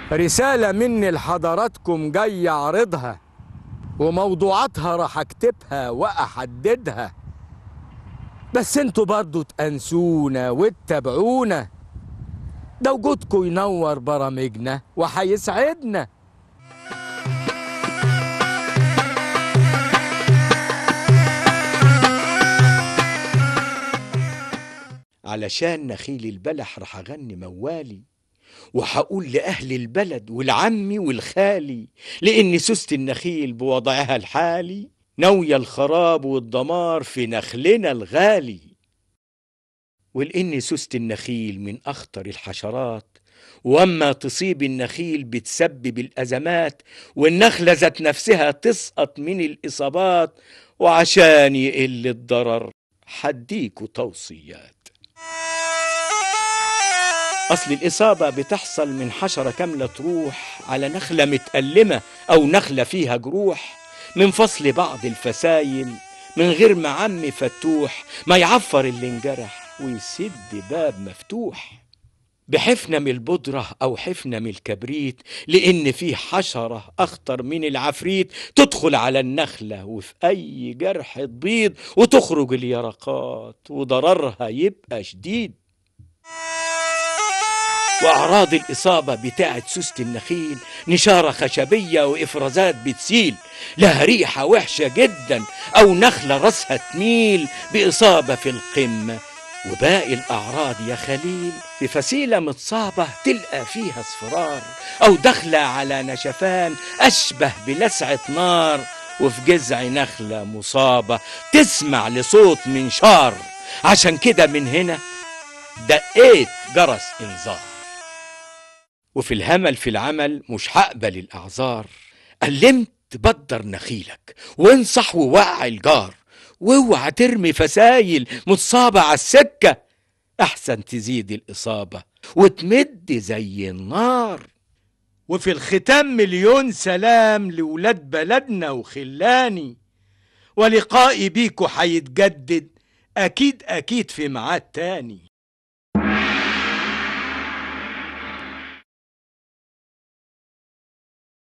رسالة مني لحضراتكم جاي أعرضها وموضوعاتها راح أكتبها وأحددها بس انتوا برضو تأنسونا وتتابعونا ده وجودكم ينور برامجنا وهيسعدنا علشان نخيل البلح رح أغني موالي وهقول لأهل البلد والعمي والخالي لأن سوسة النخيل بوضعها الحالي ناوية الخراب والدمار في نخلنا الغالي ولأن سوسة النخيل من أخطر الحشرات وأما تصيب النخيل بتسبب الأزمات والنخلة ذات نفسها تسقط من الإصابات وعشان يقل الضرر حديكوا توصيات أصل الإصابة بتحصل من حشرة كاملة تروح على نخلة متألمة أو نخلة فيها جروح من فصل بعض الفسايل من غير ما عم فتوح ما يعفر اللي انجرح ويسد باب مفتوح بحفنة من البودرة أو حفنة من الكبريت لأن في حشرة أخطر من العفريت تدخل على النخلة وفي أي جرح تبيض وتخرج اليرقات وضررها يبقى شديد وأعراض الإصابة بتاعة سوسة النخيل نشارة خشبية وإفرازات بتسيل لها ريحة وحشة جدا أو نخلة راسها تميل بإصابة في القمة وباقي الأعراض يا خليل في فسيلة متصابة تلقى فيها اصفرار أو داخلة على نشفان أشبه بلسعة نار وفي جذع نخلة مصابة تسمع لصوت منشار عشان كده من هنا دقيت جرس إنذار وفي الهمل في العمل مش هقبل الأعذار قلمت بدر نخيلك وانصح ووقع الجار واوعى ترمي فسايل متصابة على السكة أحسن تزيد الإصابة وتمد زي النار وفي الختام مليون سلام لولاد بلدنا وخلاني ولقائي بيكو هيتجدد أكيد أكيد في ميعاد تاني